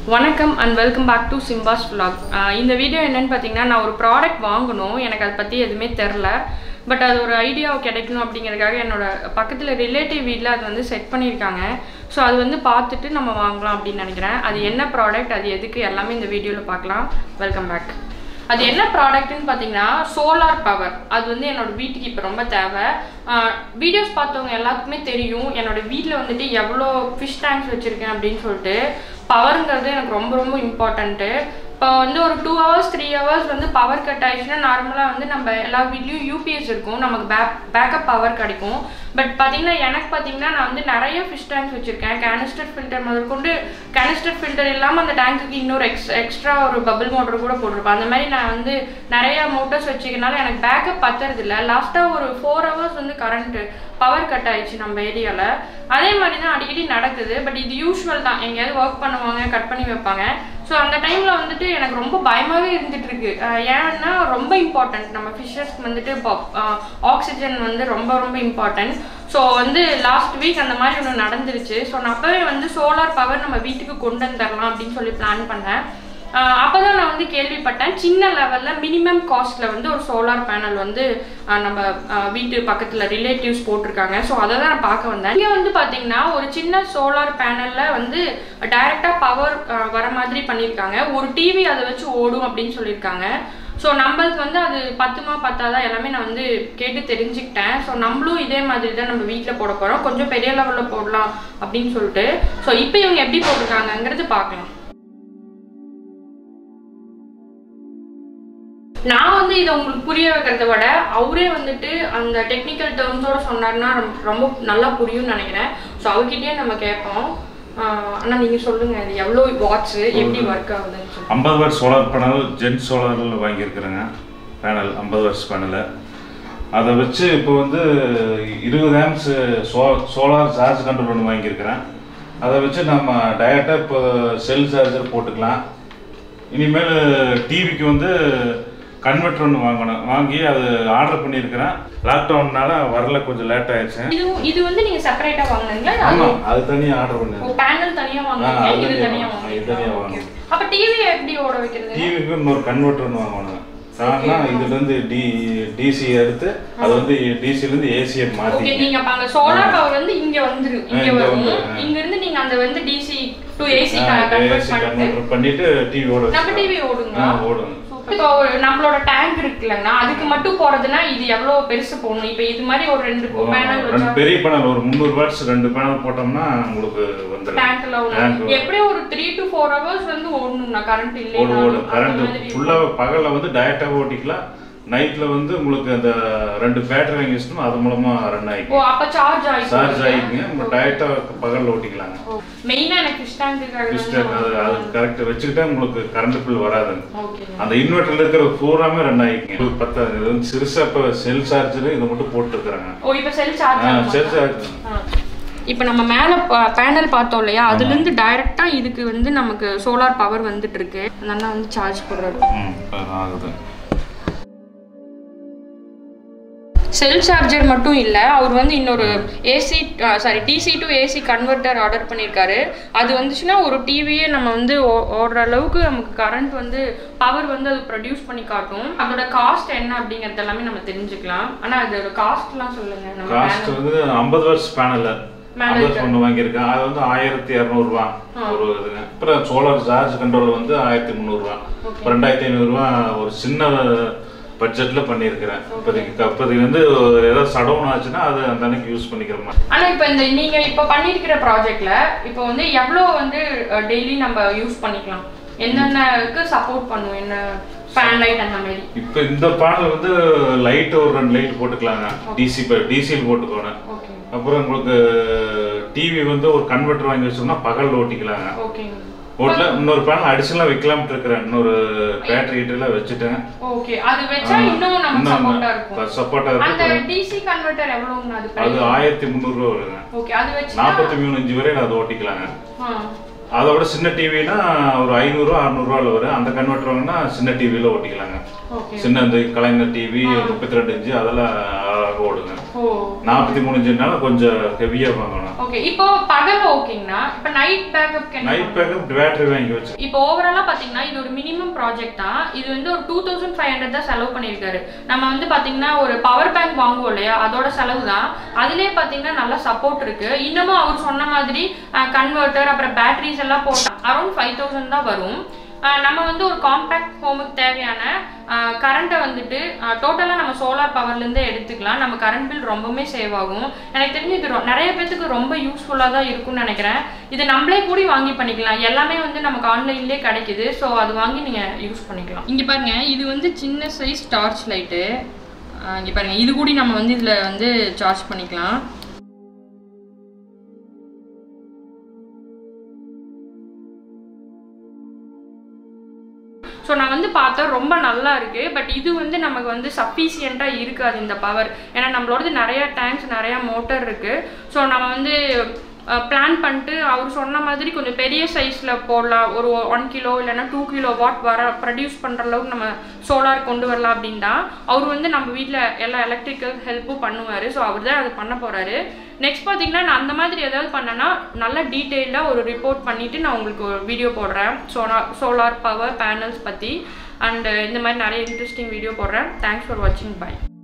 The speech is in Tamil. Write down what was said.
வணக்கம் and welcome back to Simba's vlog ah இந்த வீடியோ என்னன்னு பார்த்தீங்கன்னா நான் ஒரு ப்ராடக்ட் வாங்கணும் எனக்கு அதை பற்றி எதுவுமே தெரில பட் அது ஒரு ஐடியா கிடைக்கணும் அப்படிங்கிறதுக்காக என்னோட பக்கத்தில் ரிலேட்டிவ் வீட்டில் அது வந்து செட் பண்ணியிருக்காங்க ஸோ அது வந்து பார்த்துட்டு நம்ம வாங்கலாம் அப்படின்னு நினைக்கிறேன் அது என்ன ப்ராடக்ட் அது எதுக்கு எல்லாமே இந்த வீடியோவில் பார்க்கலாம் வெல்கம் பேக் அது என்ன ப்ராடக்ட்னு பார்த்தீங்கன்னா சோலார் பவர் அது வந்து என்னோட வீட்டுக்கு இப்போ ரொம்ப தேவை வீடியோஸ் பார்த்தவங்க எல்லாத்துக்குமே தெரியும் என்னோட வீட்டில் வந்துட்டு எவ்வளோ ஃபிஷ் டேங்க்ஸ் வச்சுருக்கேன் அப்படின்னு சொல்லிட்டு பவருங்கிறது எனக்கு ரொம்ப ரொம்ப இம்பார்ட்டண்ட்டு இப்போ வந்து ஒரு டூ ஹவர்ஸ் த்ரீ ஹவர்ஸ் வந்து பவர் கட் ஆயிடுச்சுன்னா நார்மலாக வந்து நம்ம எல்லா வீட்லேயும் யூபிஎஸ் இருக்கும் நமக்கு பேக் பேக்கப் பவர் கிடைக்கும் பட் பார்த்தீங்கன்னா எனக்கு பார்த்தீங்கன்னா நான் வந்து நிறைய ஃபிஷ் டேங்க்ஸ் வச்சுருக்கேன் கேனிஸ்டர் ஃபில்டர் முதற்கொண்டு கேனிஸ்டர் ஃபில்டர் இல்லாமல் அந்த டேங்க்குக்கு இன்னொரு எக்ஸ் எக்ஸ்ட்ரா ஒரு பபிள் மோட்டர் கூட போட்டிருப்பேன் அந்த மாதிரி நான் வந்து நிறைய மோட்டர்ஸ் வச்சுக்கனால எனக்கு பேக்கப் பத்துறது இல்லை லாஸ்ட்டாக ஒரு ஃபோர் ஹவர்ஸ் வந்து கரண்ட்டு பவர் கட் ஆயிடுச்சு நம்ம ஏரியாவில் அதே மாதிரி தான் அடிக்கடி நடக்குது பட் இது யூஸ்வல் தான் எங்கேயாவது ஒர்க் பண்ணுவாங்க கட் பண்ணி வைப்பாங்க ஸோ அந்த டைமில் வந்துட்டு எனக்கு ரொம்ப பயமாகவே இருந்துட்டு இருக்கு அஹ் ஏன்னா ரொம்ப இம்பார்ட்டன்ட் நம்ம ஃபிஷர்ஸ்க்கு வந்துட்டு ஆக்சிஜன் வந்து ரொம்ப ரொம்ப இம்பார்ட்டன்ட் ஸோ வந்து லாஸ்ட் வீக் அந்த மாதிரி ஒன்று நடந்துருச்சு ஸோ நான் அப்போவே வந்து சோலார் பவர் நம்ம வீட்டுக்கு கொண்டு வந்துடலாம் அப்படின்னு சொல்லி பிளான் பண்ணேன் அப்போ தான் நான் வந்து கேள்விப்பட்டேன் சின்ன லெவலில் மினிமம் காஸ்ட்டில் வந்து ஒரு சோலார் பேனல் வந்து ஆஹ் நம்ம ஆஹ் வீட்டு பக்கத்தில் ரிலேட்டிவ்ஸ் போட்டிருக்காங்க ஸோ அதை தான் நான் பார்க்க வந்தேன் இங்கே வந்து பார்த்தீங்கன்னா ஒரு சின்ன சோலார் பேனலில் வந்து டைரெக்டாக பவர் வர மாதிரி பண்ணியிருக்காங்க ஒரு டிவி அதை வச்சு ஓடும் அப்படின்னு சொல்லியிருக்காங்க ஸோ நம்மளுக்கு வந்து அது பத்துமா பத்தாதா எல்லாமே நான் வந்து கேட்டு தெரிஞ்சுக்கிட்டேன் ஸோ நம்மளும் இதே மாதிரி தான் நம்ம வீட்டில் போட போகிறோம் கொஞ்சம் பெரிய லெவலில் போடலாம் அப்படின்னு சொல்லிட்டு ஸோ இப்போ இவங்க எப்படி போட்டிருக்காங்கங்கிறது பார்க்கலாம் நான் வந்து இதை உங்களுக்கு புரிய வைக்கிறத விட அவரே வந்துட்டு அந்த டெக்னிக்கல் டேர்ம்ஸோட சொன்னார்னா ரொம்ப- ரொம்ப நல்லா புரியும்னு நினைக்கிறேன் ஸோ அவர்கிட்டயே நம்ம கேட்போம் ஆனால் நீங்கள் சொல்லுங்கள் இது எவ்வளோ வாட்ஸு எப்படி ஒர்க் ஆகுதுன்னு சொல்லி ஐம்பது வாட் சோலார் பேனல் ஜென் சோலாரில் வாங்கியிருக்கிறேங்க பேனல் ஐம்பது வாட்ஸ் பேனலு அதை வச்சு இப்போ வந்து இருபது amps so solar charge control ஒன்று வாங்கியிருக்கிறேன் அதை வச்சு நம்ம டைரெக்டாக இப்போ செல் சார்ஜர் போட்டுக்கலாம் இனிமேல் டிவிக்கு வந்து கன்வெர்ட்டர் ஒன்று வாங்கணும் வாங்கி அது ஆர்டர் பண்ணியிருக்கிறேன் லாக்டவுன்னால வரல கொஞ்சம் லேட் ஆயிடுச்சு இது இது வந்து நீங்கள் செப்பரேட்டாக வாங்குனீங்களா இல்ல அது ஆமாம் அது தனியாக ஆர்டர் பண்ணேன் பேனல் தனியாக ஆ, வாங்குனீங்க அது இது தனியா தனியாக வாங்க- இது தனியா வாங்குனீங்க வாங்கணும். அப்போ டிவி எப்படி ஓட வைக்கிறது டிவிக்கு இன்னொரு கன்வெர்ட்டர் ஒன்று வாங்கணும் காரணம்னா இதுலேருந்து டி டிசி எடுத்து அது வந்து டிசிலேருந்து ஏசியை ஓகே மாற்றி நீங்க அப்ப அங்க சோலார் பவர் வந்து இங்க வந்துரு இங்க இங்க வரும் வந்துரும், ஆ. இங்க இருந்து நீங்க அந்த வந்து DC to AC convert AC பண்ணிட்டு கன்வெர்ட்டர் பண்ணிட்டு டிவி ஓட நம்ம வச்சுக்கலாம். டிவி ஓடுங்களா ஆ ஓடும் இப்போ ஒரு நம்மளோட டேங்க் இருக்குல்லங்கண்ணா அதுக்கு மட்டும் போறதுன்னா இது எவ்வளவு பெருசு போகணும் இப்போ இது மாதிரி ஒரு ரெண்டு பேனல் வச்சா ரெண்டு பெரிய பேனல் ஒரு முந்நூறு வாட்ஸ் ரெண்டு பேனல் போட்டோம்னா உங்களுக்கு வந்துடும் டேங்க்ல Tank ஓடும் எப்படியும் ஒரு த்ரீ டு ஃபோர் ஹவர்ஸ் வந்து ஓடணும்னா கரண்ட் ஓடும் இல்லைன்னா ஓடும் கரண்ட் ஃபுல்லாக பகலில் வந்து டைரெக்டாக ஓட்டிக்கலாம் நைட்டில் வந்து உங்களுக்கு அந்த ரெண்டு பேட்டரி வாங்கி வச்சுட்டோம் அது மூலமாக ரன் ஓ ஆகிக்கும் அப்ப சார்ஜ் ஆயிடும் சார்ஜ் ஆகிக்குங்க நம்ம டைரெக்டாக பகலில் ஓட்டிக்கலாங்க மெயினா எனக்கு ஃபிஷ் டேங்க்குக்காக மிஸ்டேக் அது அது கரெக்ட் வச்சுக்கிட்டா உங்களுக்கு கரண்ட் பில் வராதுங்க ஓகே அந்த இன்வெர்டர்ல இருக்கிற பூராமே ரன் ஆகிக்குங்க இது பத்தாது இது வந்து சிறுசா இப்போ செல் சார்ஜர் இதை மட்டும் போட்டுருக்குறாங்க ஓ இப்போ செல் சார்ஜ் செல் சார்ஜ் இப்போ நம்ம மேலே பேனல் பார்த்தோம் இல்லையா அதுலேருந்து டைரெக்டாக இதுக்கு வந்து நமக்கு சோலார் பவர் வந்துட்டு இருக்கு அந்த அண்ணா வந்து சார்ஜ் போடுறாரு ம் அது ஆகுது செல் சார்ஜர் மட்டும் இல்லை அவர் வந்து இன்னொரு AC sorry DC to AC converter order பண்ணியிருக்காரு அது வந்துச்சுன்னா ஒரு டிவியே நம்ம வந்து ஓ- ஓடுற அளவுக்கு நமக்கு கரண்ட் வந்து பவர் வந்து அது ப்ரொடியூஸ் பண்ணி காட்டும் அதோட காஸ்ட் என்ன அப்படிங்கிறது எல்லாமே நம்ம தெரிஞ்சுக்கலாம் ஆனால் அதோட காஸ்ட்லாம் சொல்லுங்க நம்ம காஸ்ட் வந்து ஐம்பது வருஷ பேனல் ஐம்பது ஒன்று வாங்கியிருக்கேன் அது வந்து ஆயிரத்தி இரநூறுவா ஒரு இதுங்க அப்புறம் சோலார் சார்ஜ் கண்ட்ரோல் வந்து ஆயிரத்தி முந்நூறுரூவா இப்போ ரெண்டாயிரத்தி ஐநூறுரூவா ஒரு சின்ன பட்ஜெட்ல பண்ணியிருக்கிறேன் இப்போதைக்கு இப்போதைக்கு வந்து ஏதாவது சடவுன் ஆச்சுன்னா அது அந்த அன்னைக்கு யூஸ் பண்ணிக்கிற மாதிரி ஆனா இப்போ இந்த நீங்க இப்போ பண்ணியிருக்கிற ப்ராஜெக்ட்ல இப்போ வந்து எவ்வளோ வந்து டெய்லி நம்ம யூஸ் பண்ணிக்கலாம் என்னென்னக்கு சப்போர்ட் பண்ணும் என்ன ஃபேன் லைட் அந்த மாதிரி இப்போ இந்த பேனல் வந்து லைட் ஒரு ரெண்டு லைட் போட்டுக்கலாங்க டிசி டிசியில் போட்டுக்கோணும் ஓகே அப்புறம் உங்களுக்கு டிவி வந்து ஒரு கன்வெர்ட்டர் வாங்கி வச்சோம்னா பகல் ஓட்டிக்கலாங்க ஓகேங்க ஓட்டல இன்னொரு பேனல் அடிஷனலாக வைக்கலாம்னு இருக்கிறேன் இன்னொரு பேட்டரி கிட்டலாம் வச்சுட்டேன் ஓகே அது வச்சா இன்னும் நமக்கு சப்போர்ட்டா இருக்கும் சப்போர்ட்டாக அந்த இருக்கு டிசி கன்வெர்ட்டர் எவ்வளோங்க அது அது ஆயிரத்தி முந்நூறுரூவா வருங்க ஓகே அது வச்சு நாற்பத்தி மூணு இன்ச்சு வரை அது ஓட்டிக்கலாங்க ஆ அதோட சின்ன டிவினா ஒரு ஐநூறுரூவா அறநூறுவாவில் வரும் அந்த கன்வெர்ட்டர் வாங்கினா சின்ன டிவியில் ஓட்டிக்கலாங்க ஓகே சின்ன இந்த கலைஞர் டிவி முப்பத்தி ரெண்டு இன்ச்சு அதெல்லாம் அழகாக ஓடுங்க ஓ நாற்பத்தி மூணு இன்ச்சுனால கொஞ்சம் ஹெவியாக வாங்கணும் ஓகே இப்போ பகல் ஓகேங்கண்ணா இப்போ night backup night backup battery வாங்கி வச்சு இப்போ ஓவராலாக பார்த்தீங்கன்னா இது ஒரு மினிமம் ப்ராஜெக்ட் தான் இது வந்து ஒரு டூ தௌசண்ட் ஃபைவ் ஹண்ட்ரட் தான் செலவு பண்ணியிருக்காரு நம்ம வந்து பார்த்தீங்கன்னா ஒரு பவர் பேங்க் வாங்குவோம் இல்லையா அதோட செலவு தான் அதுலேயே பார்த்தீங்கன்னா நல்ல சப்போர்ட் இருக்கு இன்னமும் அவர் சொன்ன மாதிரி கன்வெர்ட்டர் அப்புறம் பேட்டரிஸ் எல்லாம் போட்டால் அரௌண்ட் ஃபைவ் தௌசண்ட் தான் வரும் அஹ் நம்ம வந்து ஒரு காம்பேக்ட் ஹோமுக்கு தேவையான கரண்ட்டை வந்துட்டு டோட்டலாக நம்ம சோலார் பவர்லேருந்தே எடுத்துக்கலாம் நம்ம கரண்ட் பில் ரொம்பவுமே சேவ் ஆகும் எனக்கு தெரிஞ்சு இது ரொ- நிறைய பேத்துக்கு ரொம்ப யூஸ்ஃபுல்லாக தான் இருக்கும்னு நினைக்கிறேன் இது நம்மளே கூடி வாங்கி பண்ணிக்கலாம் எல்லாமே வந்து நமக்கு ஆன்லைன்லேயே கிடைக்குது ஸோ அது வாங்கி நீங்கள் யூஸ் பண்ணிக்கலாம் இங்கே பாருங்க இது வந்து சின்ன சைஸ் டார்ச் லைட்டு இங்கே பாருங்க இது கூடி நம்ம வந்து இதில் வந்து சார்ஜ் பண்ணிக்கலாம் ஸோ நான் வந்து பார்த்தேன் ரொம்ப நல்லா இருக்கு பட் இது வந்து நமக்கு வந்து சஃபிஷியண்ட்டாக இருக்காது இந்த பவர் ஏன்னா நம்மளோடது நிறைய டேங்க்ஸ் நிறைய மோட்டர் இருக்கு ஸோ நம்ம வந்து பிளான் பண்ணிட்டு அவர் சொன்ன மாதிரி கொஞ்சம் பெரிய சைஸில் போடலாம் ஒரு ஒன் கிலோ இல்லைன்னா டூ கிலோ வாட் வர ப்ரொடியூஸ் பண்ணுற அளவுக்கு நம்ம சோலார் கொண்டு வரலாம் அப்படின்னா அவர் வந்து நம்ம வீட்டில் எல்லா எலக்ட்ரிக்கல் ஹெல்ப்பும் பண்ணுவார் ஸோ அவர் தான் அது பண்ண போகிறாரு நெக்ஸ்ட் பார்த்தீங்கன்னா நான் அந்த மாதிரி ஏதாவது பண்ணேன்னா நல்ல டீட்டெயிலாக ஒரு ரிப்போர்ட் பண்ணிவிட்டு நான் உங்களுக்கு ஒரு வீடியோ போடுறேன் சோலார் சோலார் பவர் பேனல்ஸ் பற்றி அண்ட் இந்த மாதிரி நிறைய இன்ட்ரெஸ்டிங் வீடியோ போடுறேன் தேங்க்ஸ் ஃபார் வாட்சிங் பை